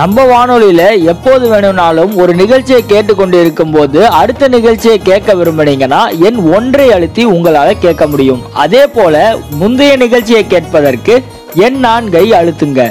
நம்ம வானொலியில எப்போது வேணும்னாலும் ஒரு நிகழ்ச்சியை கேட்டுக்கொண்டு இருக்கும்போது அடுத்த நிகழ்ச்சியை கேட்க விரும்புனீங்கன்னா எண் ஒன்றை அழுத்தி உங்களால கேட்க முடியும் அதே போல முந்தைய நிகழ்ச்சியை கேட்பதற்கு எண் நான்கை அழுத்துங்க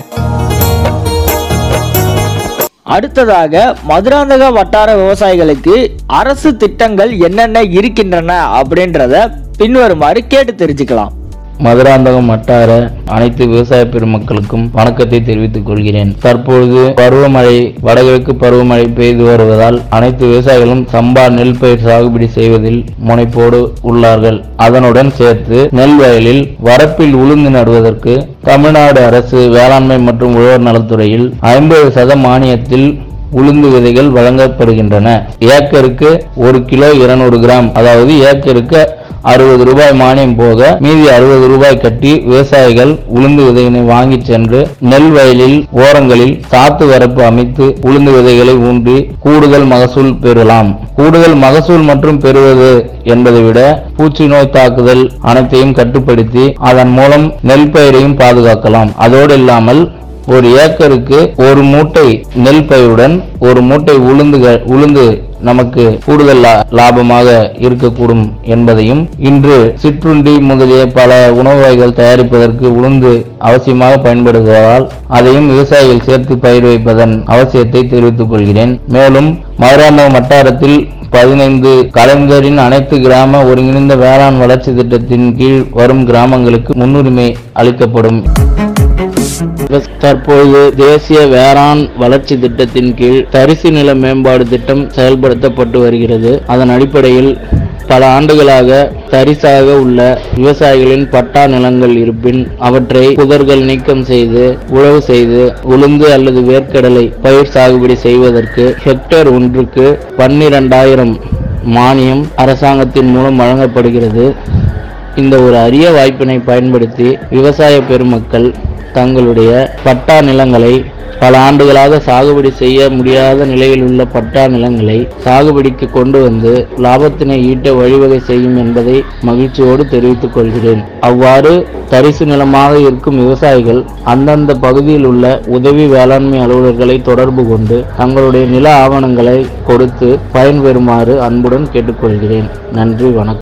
அடுத்ததாக மதுராந்தக வட்டார விவசாயிகளுக்கு அரசு திட்டங்கள் என்னென்ன இருக்கின்றன அப்படின்றத பின்வருமாறு கேட்டு தெரிஞ்சுக்கலாம் மதுராந்தகம் வட்டார அனைத்து விவசாய பெருமக்களுக்கும் வணக்கத்தை தெரிவித்துக் கொள்கிறேன் தற்பொழுது பருவமழை வடகிழக்கு பருவமழை பெய்து வருவதால் அனைத்து விவசாயிகளும் சம்பா நெல் பயிர் சாகுபடி செய்வதில் முனைப்போடு உள்ளார்கள் அதனுடன் சேர்த்து நெல் வயலில் வரப்பில் உளுந்து நடுவதற்கு தமிழ்நாடு அரசு வேளாண்மை மற்றும் உழவர் நலத்துறையில் ஐம்பது சத மானியத்தில் உளுந்து விதைகள் வழங்கப்படுகின்றன ஏக்கருக்கு ஒரு கிலோ இருநூறு கிராம் அதாவது ஏக்கருக்கு அறுபது ரூபாய் மானியம் போக மீதி அறுபது ரூபாய் கட்டி விவசாயிகள் உளுந்து விதையினை வாங்கி சென்று நெல் வயலில் ஓரங்களில் சாத்து வரப்பு அமைத்து உளுந்து விதைகளை ஊன்றி கூடுதல் மகசூல் பெறலாம் கூடுதல் மகசூல் மற்றும் பெறுவது என்பதை விட பூச்சி நோய் தாக்குதல் அனைத்தையும் கட்டுப்படுத்தி அதன் மூலம் நெல் பயிரையும் பாதுகாக்கலாம் அதோடு இல்லாமல் ஒரு ஏக்கருக்கு ஒரு மூட்டை நெல் பயிருடன் ஒரு மூட்டை உளுந்துகள் உளுந்து நமக்கு கூடுதல் லா- லாபமாக இருக்கக்கூடும் என்பதையும் இன்று சிற்றுண்டி முதலிய பல உணவு வகைகள் தயாரிப்பதற்கு உளுந்து அவசியமாக பயன்படுவதால் அதையும் விவசாயிகள் சேர்த்து பயிர் வைப்பதன் அவசியத்தை தெரிவித்துக் கொள்கிறேன் மேலும் மதுராந்தகம் வட்டாரத்தில் பதினைந்து கலைஞரின் அனைத்து கிராம ஒருங்கிணைந்த வேளாண் வளர்ச்சி திட்டத்தின் கீழ் வரும் கிராமங்களுக்கு முன்னுரிமை அளிக்கப்படும் தற்போது தேசிய வேளாண் வளர்ச்சி திட்டத்தின் கீழ் தரிசு நில மேம்பாடு திட்டம் செயல்படுத்தப்பட்டு வருகிறது அதன் அடிப்படையில் பல ஆண்டுகளாக தரிசாக உள்ள விவசாயிகளின் பட்டா நிலங்கள் இருப்பின் அவற்றை புதர்கள் நீக்கம் செய்து உழவு செய்து உளுந்து அல்லது வேர்க்கடலை பயிர் சாகுபடி செய்வதற்கு ஹெக்டேர் ஒன்றுக்கு பன்னிரண்டாயிரம் மானியம் அரசாங்கத்தின் மூலம் வழங்கப்படுகிறது இந்த ஒரு அரிய வாய்ப்பினை பயன்படுத்தி விவசாய பெருமக்கள் தங்களுடைய பட்டா நிலங்களை பல ஆண்டுகளாக சாகுபடி செய்ய முடியாத நிலையில் உள்ள பட்டா நிலங்களை சாகுபடிக்கு கொண்டு வந்து லாபத்தினை ஈட்ட வழிவகை செய்யும் என்பதை மகிழ்ச்சியோடு தெரிவித்துக் கொள்கிறேன் அவ்வாறு தரிசு நிலமாக இருக்கும் விவசாயிகள் அந்தந்த பகுதியில் உள்ள உதவி வேளாண்மை அலுவலர்களை தொடர்பு கொண்டு தங்களுடைய நில ஆவணங்களை கொடுத்து பயன்பெறுமாறு அன்புடன் கேட்டுக்கொள்கிறேன் நன்றி வணக்கம்